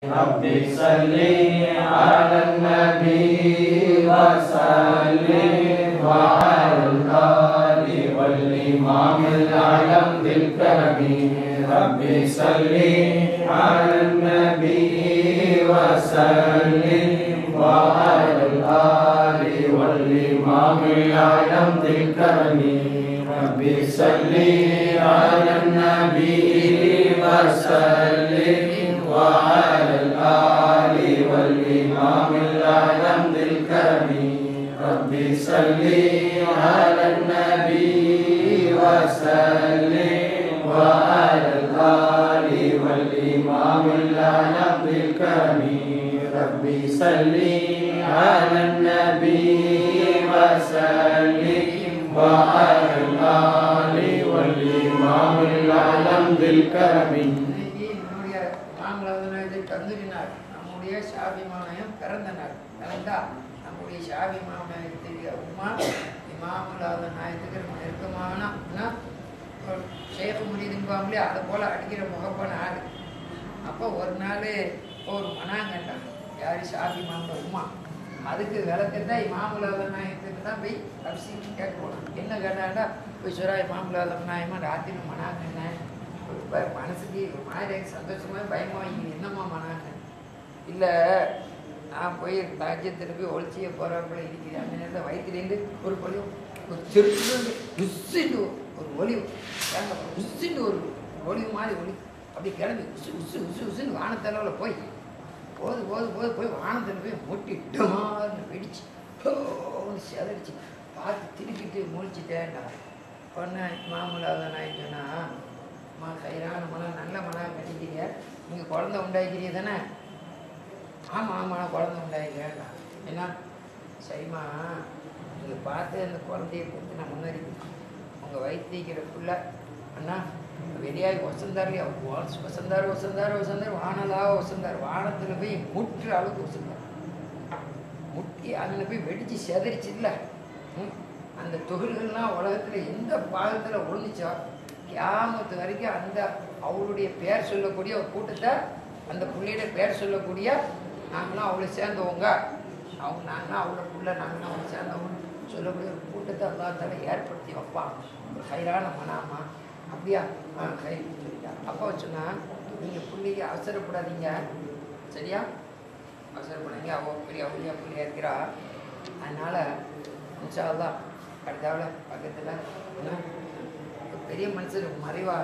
رب صل على النبي وسلم وعلى الآل والإمام الأعلم ذي الكرم رب صل على النبي وسلم وعلى الآل والإمام الأعلم ذي الكرم رب صل على النبي وسلم وعلى الآل والإمام الأعلم ذي الكرم رب صل على النبي وسلم وعلى الآل والإمام الأعلم ذي الكرم رب صل على النبي وسلم وعلى الآل والإمام الأعلم ذي الكرم இன்னைக்கு நம்முடைய மாமலாதனாயத்தை தந்துவினார் நம்முடைய சாபிமானயம் பிறந்த நாள் பிறந்தா நம்முடைய சாபிமானயத்துடைய உமா இமாமுலாத நாயத்துக்கு ரொம்ப நெருக்கமான அப்படின்னா ஒரு ஷேஃப் முடியுதுங்குவாங்களே அதை போல் அடிக்கிற முகப்பான ஆள் அப்போ ஒரு நாள் ஒரு மனாங்கண்டா யார் சாபிமாவோட உமா அதுக்கு விளக்கத்தான் இமாமுலாத நாயத்துக்கு தான் போய் அரிசி கேட்க போனோம் என்ன கேட்டாண்டா போய் சொல்றா இமாமுலாத நாயமா ராத்திரி மனாங்கண்ணேன் ரொம்ப மனசுக்கு ஒரு மாதிரி சந்தோஷமா பயமா இங்க என்னம்மா மனாங்க இல்லை நான் போய் ராஜ்யத்தில் போய் ஒழிச்சிய போகிறாப்புல இருக்கிறேன் அந்த நேரத்தில் வயிற்றுலேருந்து ஒரு பொழியும் ஒரு திருட்டு உஸ்ஸின்னு ஒரு ஒளி தேங்காய் உஸ்ஸின்னு ஒரு ஒளி மாதிரி ஒளி அப்படி கிளம்பி உசு உசு உசு உசுன்னு வானத்தளவில் போய் போது போது போது போய் வானத்தில் போய் முட்டி டமார்னு வெடிச்சு ஹோன்னு செதறிச்சு பார்த்து திருப்பிட்டு முழிச்சிட்டேன்டா பொண்ணு மாமூலாக நான் சொன்னா அம்மா கைரான மனம் நல்ல மனம் கட்டிக்கிறீங்க நீங்கள் குழந்தை உண்டாக்கிறீங்க தானே ஆமாம் ஆமாம் நான் குழந்தை உண்டாக்கிறேன்டா என்ன சரிம்மா நீங்கள் பார்த்து அந்த குழந்தைய பற்றி நான் முன்னாடி உங்கள் வயிற்றுக்கிற புள்ள அண்ணா வெளியாகி வசந்தாரியா வசந்தார் வசந்தார் வசந்தார் வானலாக வசந்தார் வானத்தில் போய் முற்று அளவுக்கு வசந்தார் முட்டி அதில் போய் வெடித்து செதறிச்சுல்ல ம், அந்த தொழில்கள்லாம் உலகத்தில் எந்த பாகத்தில் ஒழிஞ்சோ கியாமத்து வரைக்கும் அந்த அவளுடைய பேர் சொல்லக்கூடிய ஒரு கூட்டத்தை அந்த புள்ளையோட பேர் சொல்லக்கூடிய நாங்களாம் அவளை சேர்ந்தவங்க அவங்க நாங்களாம் அவளோட புள்ள நாங்களாம் அவளை சேர்ந்தவங்க சொல்லக்கூடிய ஒரு கூட்டத்தை அல்லாத்தால ஏற்படுத்தி வைப்பான் ஒரு ஹைரான மனாமா அப்படியா ஆ கை சொல்லிட்டா அப்பா சொன்னா நீங்கள் பிள்ளைக்கு அவசரப்படாதீங்க சரியா அவசரப்படாதீங்க அவள் பெரிய அவளியா பிள்ளையா இருக்கிறா அதனால் இன்ஷா அல்லாஹ் அடுத்தாவில் பக்கத்தில் என்ன ஒரு பெரிய மனுஷர் மறைவா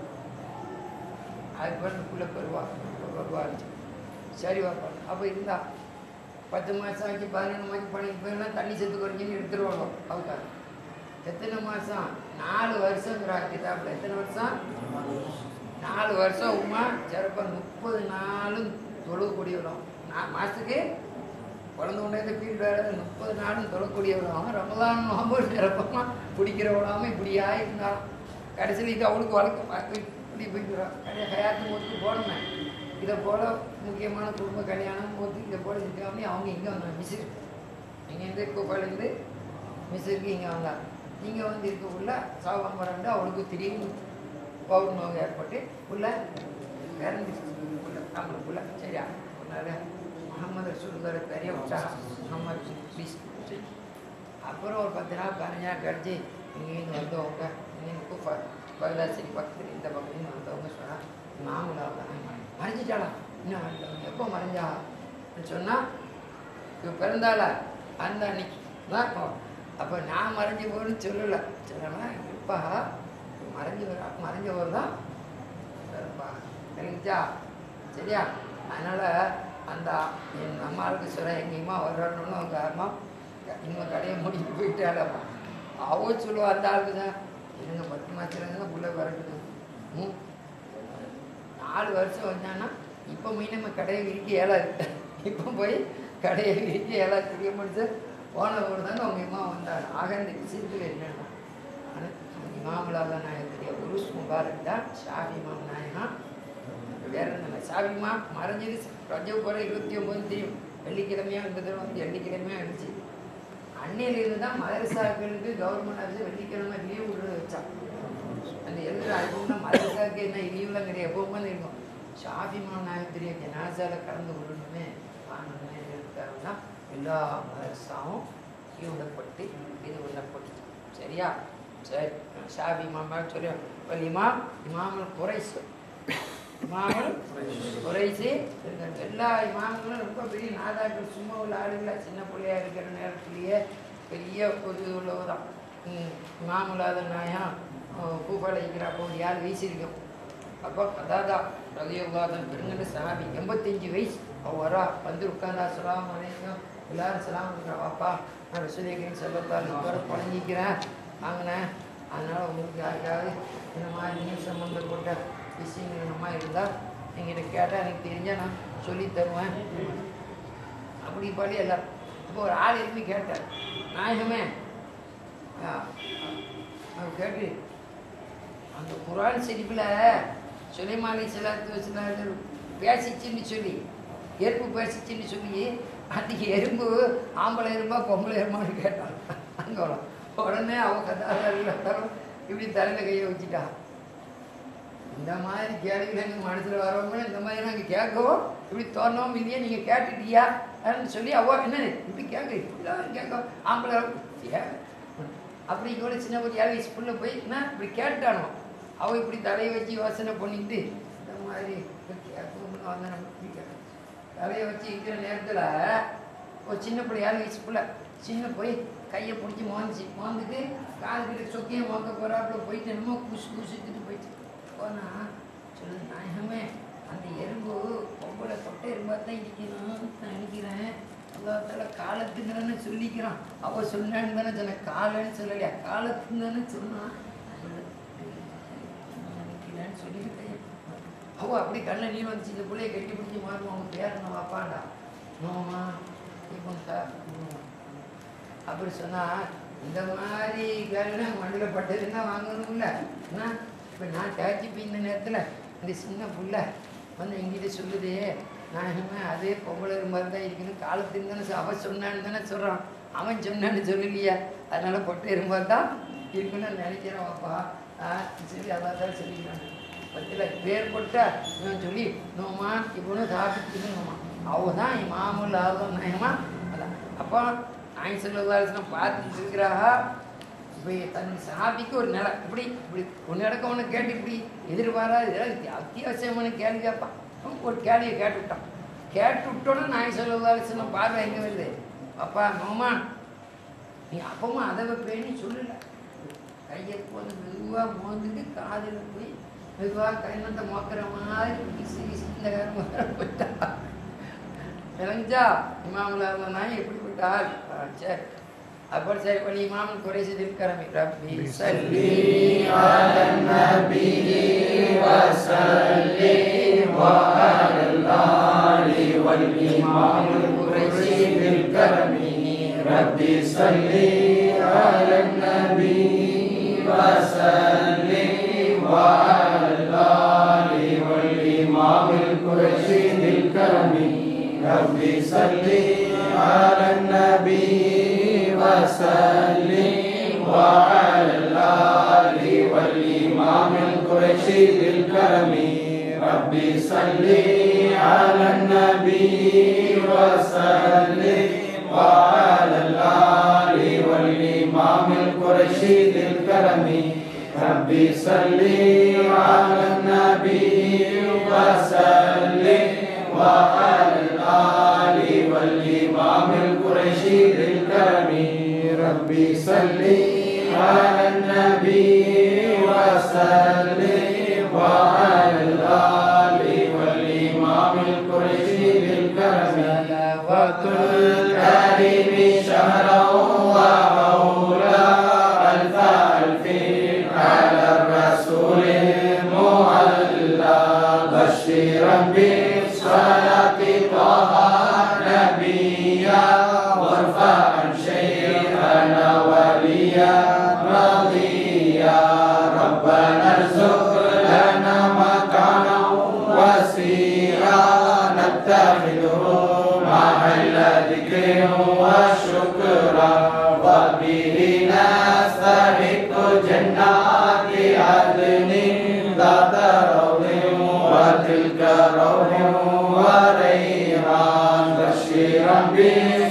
அதுக்கு பிள்ளை பெறுவா வருவா சரி வாப்பா அப்போ இருந்தா பத்து மாதம் ஆச்சு பதினொன்று மாதம் பணிக்கு போயிடலாம் தண்ணி செத்து குறைஞ்சின்னு எடுத்துருவாங்க அவங்க எத்தனை மாதம் நாலு வருஷங்கிறா கிதாப்பில் எத்தனை வருஷம் நாலு வருஷம் உமா சிறப்பாக முப்பது நாளும் தொழுகக்கூடியவளும் நான் மாதத்துக்கு குழந்தை உண்டாத பீரியட் வேறு முப்பது நாளும் தொழக்கூடியவளாகவும் ரமலான் நோம்பு சிறப்பமாக பிடிக்கிறவளாகவும் இப்படியா இருந்தாலும் கடைசியில் இது அவளுக்கு வழக்கு இப்படி போய்க்கிறோம் கடை ஹயாத்து மூத்துக்கு போடணுமே இதை போல் முக்கியமான குடும்ப கல்யாணம் மூத்து இதை போல் இருக்காமலே அவங்க இங்கே வந்தாங்க மிஸ்ரு இங்கேருந்து கோபாலேருந்து மிஸ்ருக்கு இங்கே வந்தாங்க இங்கே வந்து இருக்கக்குள்ள சாவாமரண்டு அவளுக்கு திடீர்னு பவுர் நோய் ஏற்பட்டு உள்ள இறந்துருச்சு உள்ள நம்மளுக்குள்ள சரியா அதனால முகமது ரசூலோட பெரிய உற்சாகம் முகமது ப்ளீஸ் அப்புறம் ஒரு பத்து நாள் பதினஞ்சு நாள் கழிச்சு இங்கேருந்து வந்தவங்க இங்கேருந்து கூப்பா பகதாசரி பக்கத்தில் இந்த பக்கத்துலேருந்து வந்தவங்க சொன்னால் மாமூலா மறைஞ்சிட்டாளா இன்னும் வரல. எப்போ மறைஞ்சா சொன்னால் இவ பிறந்தாளா அந்த அன்னைக்கு தான் அப்போ நான் மறைஞ்ச போன்னு சொல்லலை சொல்லலை இப்பா மறைஞ்சவர் மறைஞ்சவர் தான் பிறப்பா தெரிஞ்சா சரியா அதனால் அந்த என் அம்மாவுக்கு சொல்ல எங்கள் அம்மா வரணும்னு அவங்க அம்மா இன்னும் கடையை மூடிட்டு போயிட்டாளப்பா அவ சொல்லுவா அந்த ஆளுக்கு தான் என்னங்க பத்து மாதத்துலேருந்து தான் புள்ள பிறக்குது ம் நாலு வருஷம் வந்தான்னா இப்போ மீன் நம்ம கடையை விரிக்க இயலாது இப்போ போய் கடையை விரிக்க இயலாது பெரிய மனுஷன் போன ஒரு தாங்க அவங்க அம்மா வந்தார் ஆக இந்த விஷயத்தில் என்னன்னா ஆனால் இமாமுலாத நாயகத்துடைய உருஸ் முபாரக் தான் ஷாஃபி இமாம் நாயகா வேற என்ன ஷாஃபிமா மறைஞ்சது ரஜப் போகிற இருபத்தி ஒம்பது தெரியும் வெள்ளிக்கிழமையாக இந்த தடவை வந்து வெள்ளிக்கிழமையாக இருந்துச்சு அன்னையிலிருந்து தான் மதரசாக்களுக்கு கவர்மெண்ட் ஆஃபீஸர் வெள்ளிக்கிழமை லீவ் விடுறது வச்சான் அந்த எழுதுகிற அனுப்புனா மதரசாவுக்கு என்ன லீவ்லாம் கிடையாது எப்போ வந்து இருக்கும் ஷாஃபிமா நாயகத்திரிய ஜனாசால கலந்து கொள்ளணுமே ஆனந்தமே இருக்காங்க தான் எல்லா மதரசாவும் ஈடுபட்டு இது கொள்ளப்பட்டு சரியா சரி ஷாஃபி மாமா சொல்லி இமாம் இமாமல் குறைஸ் இமாமல் குறைசி இருக்காங்க எல்லா இமாம்களும் ரொம்ப பெரிய நாதாக்கள் சும்மா உள்ள ஆளுங்களா சின்ன பிள்ளையா இருக்கிற நேரத்திலேயே பெரிய ஒரு உள்ளவதான் இமாமுலாத நாயம் பூபால இருக்கிற அப்போ ஒரு ஏழு வயசு இருக்கும் அப்போ கதாதா ரலியுல்லாதன் பெருங்கண்ட சஹாபி எண்பத்தஞ்சு வயசு அவ வரா வந்து உட்காந்தா சலாம் அலைக்கும் எல்லாரும் சலாம் கொடுக்குறா வாப்பா நான் ரசூலியக்கின் செல்லத்தால் இப்போ பழங்கிக்கிறேன் வாங்கினேன் அதனால் உங்களுக்கு யாருக்காவது இந்த மாதிரி நீர் சம்மந்தப்பட்ட விஷயங்கள் இந்த மாதிரி இருந்தால் என்கிட்ட கேட்டால் எனக்கு தெரிஞ்சால் நான் சொல்லி தருவேன் அப்படி பாடி எல்லாரும் இப்போ ஒரு ஆள் இருந்து கேட்டார் நாயகமே ஆ, அவர் கேட்டு அந்த குரான் செடிப்பில் சுலைமாலி சிலாத்து வச்சுலாத்து பேசிச்சுன்னு சொல்லி எறும்பு பேசிச்சுன்னு சொல்லி அந்த எறும்பு ஆம்பளை எறும்பா பொம்பளை எறும்பான்னு கேட்டான் அங்கே உடனே அவ கதாதாரம் இப்படி தலையில் கையை வச்சுட்டா இந்த மாதிரி கேள்விகள் எங்கள் மனசில் வரவங்க இந்த மாதிரி நாங்கள் கேட்கவும் இப்படி தோணவும் இல்லையா நீங்கள் கேட்டுட்டியா அப்படின்னு சொல்லி அவ என்ன இப்படி கேட்க இப்படிலாம் கேட்க ஆம்பளை ஏன் அப்படி கூட சின்ன ஒரு ஏழு வயசு புள்ள போய் என்ன இப்படி கேட்டானோ அவ இப்படி தலையை வச்சு யோசனை பண்ணிட்டு இந்த மாதிரி கேட்கணும்னு வந்து நம்ம இப்படி கேட்கணும். தலையை வச்சு இருக்கிற நேரத்தில் ஒரு சின்ன பிள்ளை ஏழு வயசு புள்ள சின்ன போய் கையை பிடிச்சி மோந்துச்சு மோந்துட்டு காது கிட்ட சொக்கையை மோக்க போகிறாப்புல போயிட்டு என்னமோ குசு குசுத்துட்டு போயிட்டு போனா சொல்லு நாயகமே அந்த எறும்பு பொம்பளை தொட்டை எறும்பாக தான் இடிக்கணும் நான் நினைக்கிறேன் அல்லாத்தால காலத்துங்கிறன்னு சொல்லிக்கிறான் அவ சொன்னான்னு தானே சொன்ன காலன்னு சொல்லலையா காலத்துன்னு தானே சொன்னான் நினைக்கிறேன்னு சொல்லிட்டு கையை அவ அப்படி கண்ணை நீர் வந்துச்சு இந்த பிள்ளைய கட்டி பிடிச்சி மாறுவோம் அவங்க பேர் என்ன வாப்பாண்டா நோமா இப்போ சார் அப்படி சொன்னா இந்த மாதிரி கேள்வி மண்ணில் பட்டதுன்னா வாங்கணும்ல என்ன இப்போ நான் டேச்சி போய் இந்த நேரத்தில் இந்த சின்ன புள்ள வந்து எங்கிட்ட சொல்லுது நான் இனிமே அதே பொம்பளை மாதிரி தான் இருக்கணும் காலத்துக்கு தானே அவ சொன்னான்னு தானே சொல்கிறான் அவன் சொன்னான்னு சொல்லலையா அதனால பொட்டை இரும்பாக தான் இருக்குன்னு நினைக்கிறேன் வாப்பா ஆ சரி அதான் தான் சொல்லிக்கிறான் பத்தில பேர் போட்டா இவன் சொல்லி நோமா இவனும் சாப்பிட்டு நோமா அவ தான் இமாமுல் ஆகும் நயமா அதான் அப்போ நாய் சொல்லதாலும் பார்த்துட்டு இருக்கிறா இப்போ தன் சாபிக்கு ஒரு நிலை இப்படி இப்படி ஒன்று இடக்க ஒன்று கேட்டு இப்படி எதிர்பாராது ஏதாவது அத்தியாவசியமான கேள்வி கேட்பான் அவன் ஒரு கேள்வியை கேட்டு விட்டான் கேட்டு விட்டோன்னே நாய் சொல்லதாலும் பார்வை எங்கே வருது அப்பா நோமான் நீ அப்பவும் அதை வைப்பேன்னு சொல்லல கையை போது மெதுவாக மோந்துட்டு காதில் போய் மெதுவாக கைநத்தை மோக்கிற மாதிரி வீசி வீசி இந்த காரம் போயிட்டா விளைஞ்சா இமாமுல நாய் எப்படிப்பட்ட ஆள் ஆ, சரி அப்புறம் சரி பண்ணி இமாமுல் குறைசி திருக்கரமி ரப்பி சல்லி على النبي وسلم وعلى الآل والإمام الرشيد الكرم ربي صل على النبي وسلم وعلى الآل والإمام الرشيد الكرم ربي صل على النبي وسلم وعلى الآل والإمام القرشي ذي الكرم ربي صل على النبي وسلم وعلى الآل والإمام القرشي ذي الكرم ربي صل على النبي وسلم وعلى الآل والإمام القرشي ذي الكرم ربي صل على النبي وسلم وعلى الآل والإمام القرشي ذي الكرم صلوات الكريم شهرا ومولى ألف ألف على الرسول المعلى بشيرا بالصلاة طه نبيا وارفعا شيخنا وليا رضيا ربنا ارزق لنا مكانا وسيعا نتخذه محل ذكر وشكرا وبه نستحق جنات عدن ذات روض وتلك روح وريحان بشيرا به